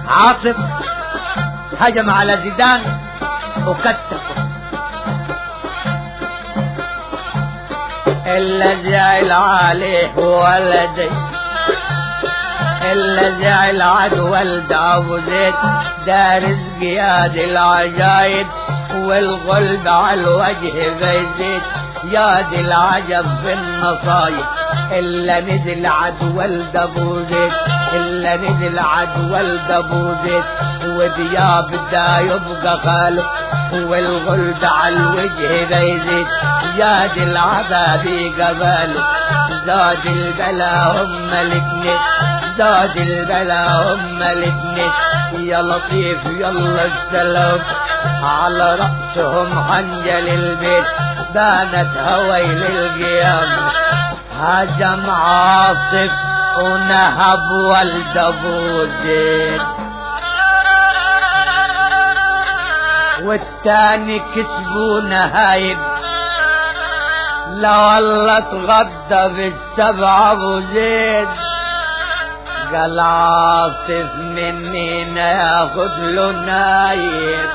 عاصف هجم على زيدان وكتفه إلا زعل عليه ولدي إلا زعل عد ولد أبو زيد ده رزق ياد العجايب والغلب على الوجه بيزيد يا دي العجب في النصايب إلا نزل عد ولد أبو زيد إلا نزل عد ولد أبو زيد ودياب دا يبقى خالق والغلب على الوجه بيزيد يا دي العذاب قباله زاد البلا هم الاثنين زاد البلا هم الاثنين يا لطيف يلا السلام على رأسهم حنجل البيت بانت هويل القيام هجم عاصف ونهب ولد ابو زيد والتاني كسبوا نهايب لا والله اتغدى بالسبع ابو زيد قال عاصف مني ياخد له نايب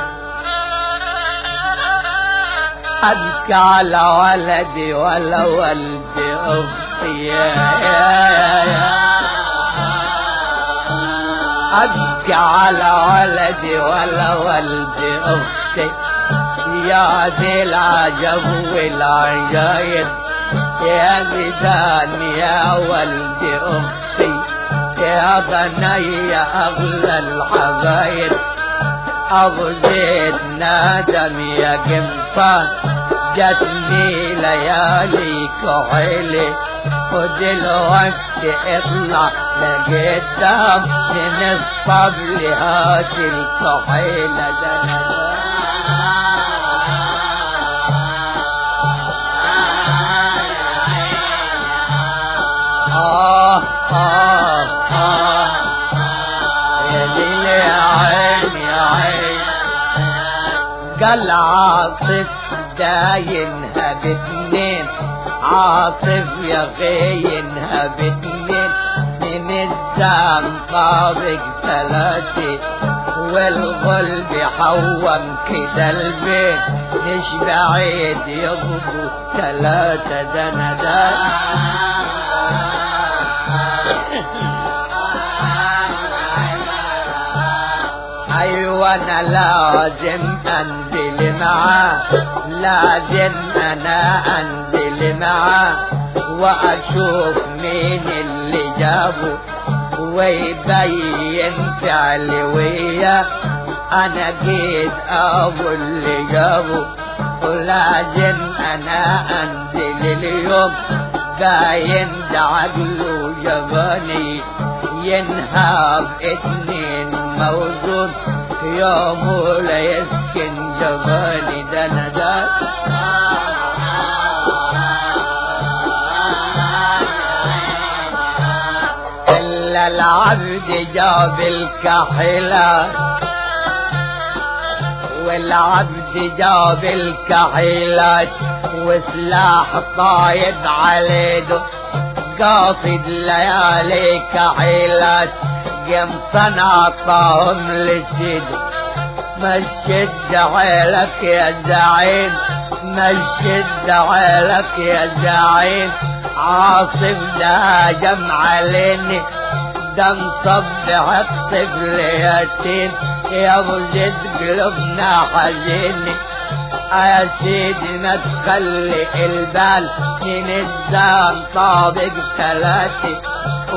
أبكى على ولدي ولا ولد أختي يا يا يا أبكى على ولدي ولا ولد أختي يا ذي العجب والعجايب يا زيدان يا ولد أختي يا بني يا أغلى الحبايب أبو زيد نادم يا قمصان جاتني ليالي كحيلي ودلوقتي اطلع لقدام من الصبر هات الكحيلة ده آه آه آه يا دي يا عين يا عين قال عاصف داينها باتنين عاصف يا غينها باتنين من الزام طابق ثلاثة والغلب حوم كده البيت مش بعيد يبقوا ثلاثة دندات ايوه انا لازم انزل معاه لازم انا انزل معاه واشوف مين اللي جابه ويبين فعلي وياه انا جيت ابو اللي جابه ولازم انا انزل اليوم باين ده عقله جباني ينهاب اتنين موجود يوم لا يسكن جباني ده ندات إلا العبد جاب الكحلة والعبد جاب الكحلات وسلاح طايد عليه قاصد ليالي كحيلات قم صنعطهم للسد مشد عيلك يا زعيم مشد عيلك يا زعيم عاصف ده جمع لني دم صبح الطفل يتيم يا ابو زيد قلوبنا حزيني يا سيدي ما تخلي البال من الزام طابق ثلاثة